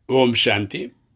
ஓம் சாந்தி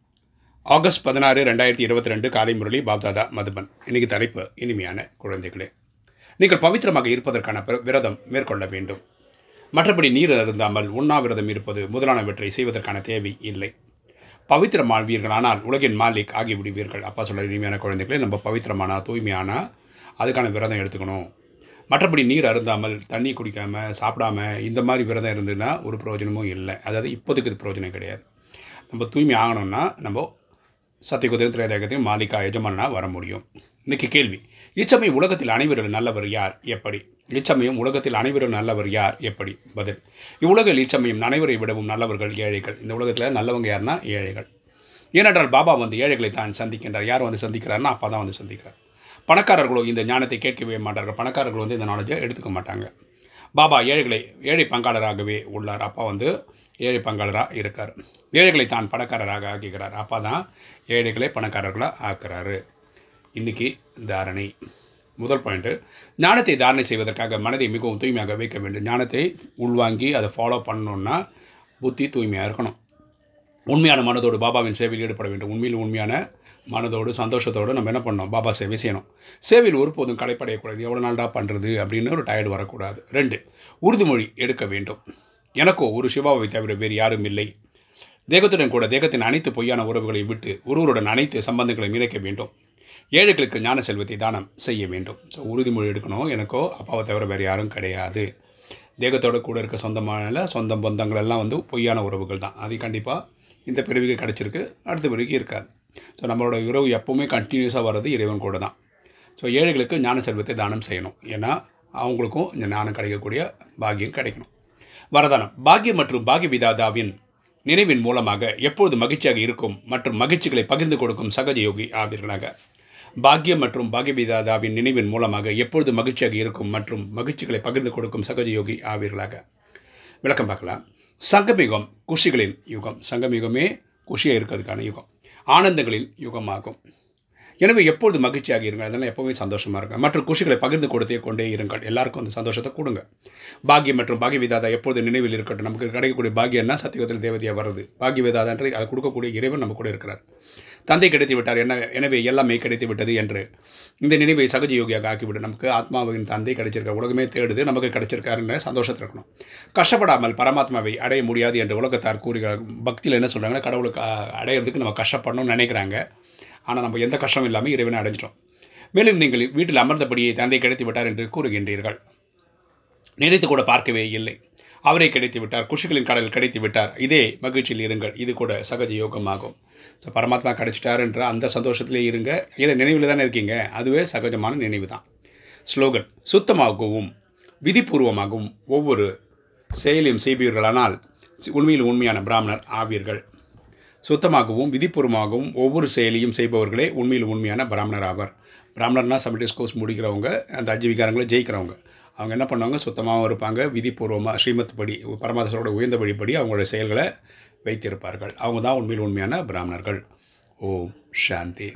August பதினாறு ரெண்டாயிரத்தி இருபத்தி ரெண்டு காலை முரளி பாப்தாதா மதுபன் இன்னைக்கு தலைப்பு இனிமையான குழந்தைகளே நீங்கள் பவித்திரமாக இருப்பதற்கான பிர- விரதம் மேற்கொள்ள வேண்டும் மற்றபடி நீர் அருந்தாமல் உண்ணாவிரதம் இருப்பது முதலானவற்றை செய்வதற்கான தேவை இல்லை பவித்திரமாவீர்களானால் உலகின் மாலிக் ஆகிவிடுவீர்கள் அப்பா சொல்ல இனிமையான குழந்தைகளே நம்ம பவித்திரமானா தூய்மையானா அதுக்கான விரதம் எடுத்துக்கணும் மற்றபடி நீர் அருந்தாமல் தண்ணி குடிக்காமல் சாப்பிடாம இந்த மாதிரி விரதம் இருந்ததுன்னா ஒரு பிரயோஜனமும் இல்லை அதாவது இப்போதைக்கு இது பிரயோஜனம் கிடையாது நம்ம தூய்மை ஆகணும்னா நம்ம சத்தியகுதிரை திரையதகத்தையும் மாலிகா எஜமானா வர முடியும் இன்னைக்கு கேள்வி இச்சமயம் உலகத்தில் அனைவரும் நல்லவர் யார் எப்படி இச்சமயம் உலகத்தில் அனைவரும் நல்லவர் யார் எப்படி பதில் இவ்வுலகில் இச்சமயம் அனைவரை விடவும் நல்லவர்கள் ஏழைகள் இந்த உலகத்தில் நல்லவங்க யாருன்னா ஏழைகள் ஏனென்றால் பாபா வந்து ஏழைகளை தான் சந்திக்கின்றார் யார் வந்து சந்திக்கிறார்னா அப்பா தான் வந்து சந்திக்கிறார் பணக்காரர்களோ இந்த ஞானத்தை கேட்கவே மாட்டார்கள் பணக்காரர்கள் வந்து இந்த நாலேஜை எடுத்துக்க மாட்டாங்க பாபா ஏழைகளை ஏழை பங்காளராகவே உள்ளார் அப்பா வந்து ஏழை பங்காளராக இருக்கார் ஏழைகளை தான் பணக்காரராக ஆக்குகிறார் அப்பா தான் ஏழைகளை பணக்காரர்களாக ஆக்குறாரு இன்னைக்கு தாரணை முதல் பாயிண்ட்டு ஞானத்தை தாரணை செய்வதற்காக மனதை மிகவும் தூய்மையாக வைக்க வேண்டும் ஞானத்தை உள்வாங்கி அதை ஃபாலோ பண்ணணுன்னா புத்தி தூய்மையாக இருக்கணும் உண்மையான மனதோடு பாபாவின் சேவையில் ஈடுபட வேண்டும் உண்மையில் உண்மையான மனதோடு சந்தோஷத்தோடு நம்ம என்ன பண்ணணும் பாபா சேவை செய்யணும் சேவையில் ஒருபோதும் களைப்படையக்கூடாது எவ்வளோ நாள்டா பண்ணுறது அப்படின்னு ஒரு டயர்டு வரக்கூடாது ரெண்டு உறுதிமொழி எடுக்க வேண்டும் எனக்கோ ஒரு சிவாவை தவிர வேறு யாரும் இல்லை தேகத்துடன் கூட தேகத்தின் அனைத்து பொய்யான உறவுகளை விட்டு ஒருவருடன் அனைத்து சம்பந்தங்களையும் இணைக்க வேண்டும் ஏழைகளுக்கு ஞான செல்வத்தை தானம் செய்ய வேண்டும் ஸோ உறுதிமொழி எடுக்கணும் எனக்கோ அப்பாவை தவிர வேறு யாரும் கிடையாது தேகத்தோட கூட இருக்க சொந்தமான சொந்த பந்தங்கள் எல்லாம் வந்து பொய்யான உறவுகள் தான் அது கண்டிப்பாக இந்த பிறவிக்கு கிடச்சிருக்கு அடுத்த பிறவிக்கு இருக்காது ஸோ நம்மளோட உறவு எப்போவுமே கண்டினியூஸாக வர்றது இறைவன் கூட தான் ஸோ ஏழைகளுக்கு ஞான செல்வத்தை தானம் செய்யணும் ஏன்னா அவங்களுக்கும் இந்த ஞானம் கிடைக்கக்கூடிய பாக்கியம் கிடைக்கணும் வரதானம் பாக்கியம் மற்றும் பாகிய விதாதாவின் நினைவின் மூலமாக எப்பொழுது மகிழ்ச்சியாக இருக்கும் மற்றும் மகிழ்ச்சிகளை பகிர்ந்து கொடுக்கும் சகஜ யோகி ஆவீர்களாக பாக்கியம் மற்றும் பாகியவிதாதாவின் நினைவின் மூலமாக எப்பொழுது மகிழ்ச்சியாக இருக்கும் மற்றும் மகிழ்ச்சிகளை பகிர்ந்து கொடுக்கும் சகஜ யோகி ஆவீர்களாக விளக்கம் பார்க்கலாம் சங்கமிகம் குஷிகளின் யுகம் சங்கமிகமே குஷியாக இருக்கிறதுக்கான யுகம் ஆனந்தங்களின் யுகமாகும் எனவே எப்பொழுது மகிழ்ச்சியாக இருங்கள் அதனால் எப்போவுமே சந்தோஷமாக இருங்க மற்றும் குஷிகளை பகிர்ந்து கொடுத்தே கொண்டே இருங்கள் எல்லாருக்கும் அந்த சந்தோஷத்தை கொடுங்க பாக்கியம் மற்றும் பாகிய விதாதா எப்பொழுது நினைவில் இருக்கட்டும் நமக்கு கிடைக்கக்கூடிய பாக்கியம்னா சத்தியத்தில் தேவதையாக வருது பாகிய விதாதான்ற அதை கொடுக்கக்கூடிய இறைவன் நம்ம கூட இருக்கிறார் தந்தை கிடைத்து விட்டார் என்ன எனவே எல்லாமே கிடைத்து விட்டது என்று இந்த நினைவை சகஜ யோகியாக ஆக்கிவிடு நமக்கு ஆத்மாவின் தந்தை கிடைச்சிருக்க உலகமே தேடுது நமக்கு கிடைச்சிருக்காருன்னு சந்தோஷத்தில் இருக்கணும் கஷ்டப்படாமல் பரமாத்மாவை அடைய முடியாது என்று உலகத்தார் கூறுகிறார் பக்தியில் என்ன சொல்கிறாங்கன்னா கடவுளுக்கு அ- அடையிறதுக்கு நம்ம கஷ்டப்படணும்னு நினைக்கிறாங்க ஆனால் நம்ம எந்த கஷ்டமும் இல்லாமல் இறைவனை அடைஞ்சிட்டோம் மேலும் நீங்கள் வீட்டில் அமர்ந்தபடியே தந்தை கிடைத்து விட்டார் என்று கூறுகின்றீர்கள் நினைத்து கூட பார்க்கவே இல்லை அவரே கிடைத்து விட்டார் குஷிகளின் கடல் கிடைத்து விட்டார் இதே மகிழ்ச்சியில் இருங்கள் இது கூட சகஜ யோகமாகும் ஸோ பரமாத்மா கிடைச்சிட்டாருன்ற அந்த சந்தோஷத்திலே இருங்க இதை நினைவில் தானே இருக்கீங்க அதுவே சகஜமான நினைவு தான் ஸ்லோகன் சுத்தமாகவும் விதிபூர்வமாகவும் ஒவ்வொரு செயலையும் செய்பீர்களானால் உண்மையில் உண்மையான பிராமணர் ஆவீர்கள் சுத்தமாகவும் விதிபூர்வமாகவும் ஒவ்வொரு செயலையும் செய்பவர்களே உண்மையில் உண்மையான பிராமணர் ஆவார் பிராமணர்னா சமிட்டிஸ் கோர்ஸ் முடிக்கிறவங்க அந்த அஞ்சு விகாரங்களை ஜெயிக்கிறவங்க அவங்க என்ன பண்ணுவாங்க சுத்தமாகவும் இருப்பாங்க விதிபூர்வமாக ஸ்ரீமத் படி பரமாத்மரோட உயர்ந்த வழிப்படி அவங்களோட செயல்களை வைத்திருப்பார்கள் அவங்க தான் உண்மையில் உண்மையான பிராமணர்கள் ஓம் சாந்தி